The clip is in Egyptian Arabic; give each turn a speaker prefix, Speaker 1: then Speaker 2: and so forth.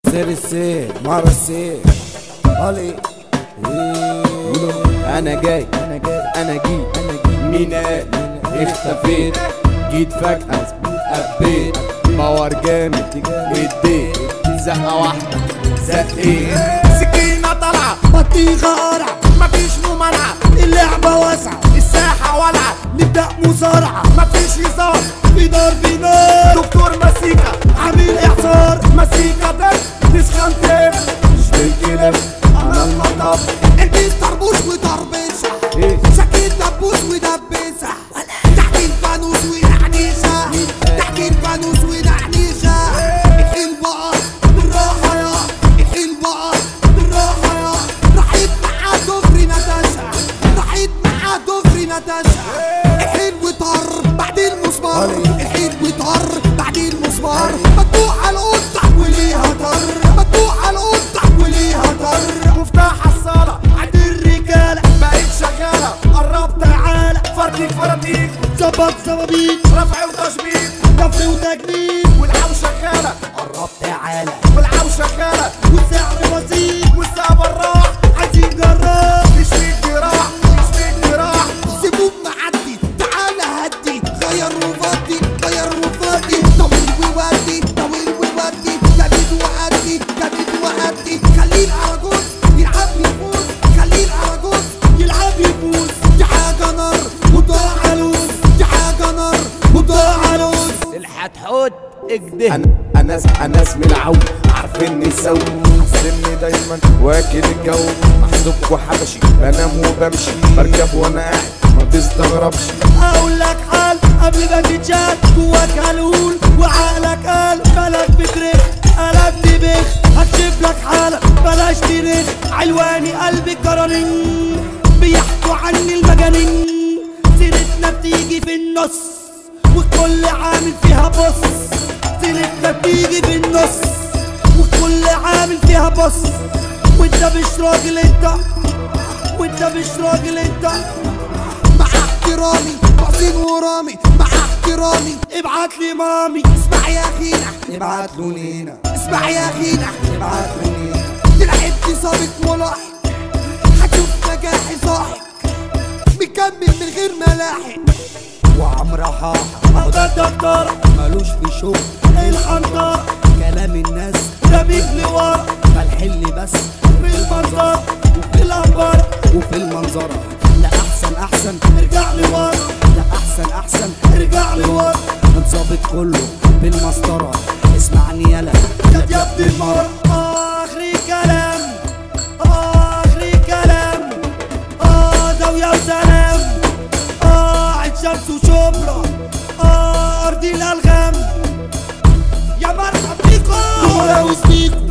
Speaker 1: سيرسي مارسي علي
Speaker 2: انا جاي
Speaker 1: انا جاي
Speaker 2: انا جيت
Speaker 1: انا جاي
Speaker 2: مين قال اختفيت جيت فجأة قبيت باور جامد اديت زقة واحدة زقيت
Speaker 3: سكينة طالعة
Speaker 1: بطيخة قرع
Speaker 3: مفيش ممانعة
Speaker 1: اللعبة واسعة
Speaker 3: الساحة ولعة
Speaker 1: نبدأ مصارعة
Speaker 3: مفيش هزار
Speaker 1: في ضرب نار
Speaker 3: دكتور مسيكا
Speaker 1: عامل اعصار
Speaker 3: مسيكا تف تسخن تف
Speaker 2: مش بالكلام انا المطب
Speaker 1: البيت طربوش وضربشة
Speaker 2: ايه
Speaker 1: سكين دبوس ودبسة تحت الفانوس ونعنيشة تحت الفانوس ونعنيشة الحين بقى بالراحة يا الحين بقى بالراحة يا رحيت مع دغري نتاشا رحيت مع دغري نتاشا الحين وطر بعد المسمار الحين وطر بعد المسمار مدوع على القطة وليها طر مدوع على القطة وليها طر
Speaker 3: مفتاح الصالة
Speaker 1: عند الرجالة
Speaker 3: بقيت شغالة قربت
Speaker 1: تعالى
Speaker 3: فرتيك فرتيك
Speaker 1: ظبط زبابيك
Speaker 3: رفع وتشبيك
Speaker 1: كفر وتجميل
Speaker 3: والعو شغالة
Speaker 1: قرب تعالى
Speaker 3: والعو شغالة
Speaker 1: والسعر بسيط
Speaker 3: والسقف الراح
Speaker 1: عايزين جراح
Speaker 3: مش فيك جراح مش فيك جراح
Speaker 1: سيبوك معدي تعالى هدي غير وفضي غير وفضي طويل وودي طويل وودي جديد وأدي جديد وأدي خليه العجوز يلعب يفوز خليه العجوز يلعب يفوز دي حاجة نار وضاع علوز دي حاجة نار وضاع علوز
Speaker 2: الحت حوت اجده انا انا انا اسمي العود عارفيني سوي حاسني دايما واكل الجو محسوب وحبشي بنام وبمشي بركب وانا قاعد ما تستغربش
Speaker 1: اقول لك حال قبل ما تتشال جواك هلول وعقلك قال بالك بترخ قلبت بخ هكشف لك حالك بلاش ترخ علواني قلبي قرارين بيحكوا عني المجانين سيرتنا بتيجي في النص والكل عامل فيها بص سيرتنا بتيجي في النص والكل عامل فيها بص وانت مش راجل انت وانت مش راجل انت مع احترامي بصين ورامي مع احترامي ابعت لي مامي اسمع يا اخينا ابعت له نينا اسمع يا اخينا ابعت له نينا لعبت ظابط ملاحق هتشوف نجاحي صاحب مكمل من غير ملاحق وعمرو حاحة اهو ده الدكتورة ملوش في شغل الحنطرة كلام الناس رميك لورا بنحل بس في المنظرة وفي الأخبار وفي المنظرة لا أحسن أحسن ارجع لورا لا أحسن أحسن ارجع لورا الظابط كله بالمسطرة اسمعني يلا يا يا ابن المرة آخري كلام آخري كلام آه زاوية وسلام آه عين شمس وشبرا آه أرض الألغام يا مرحب بيكم ولا وسبيكم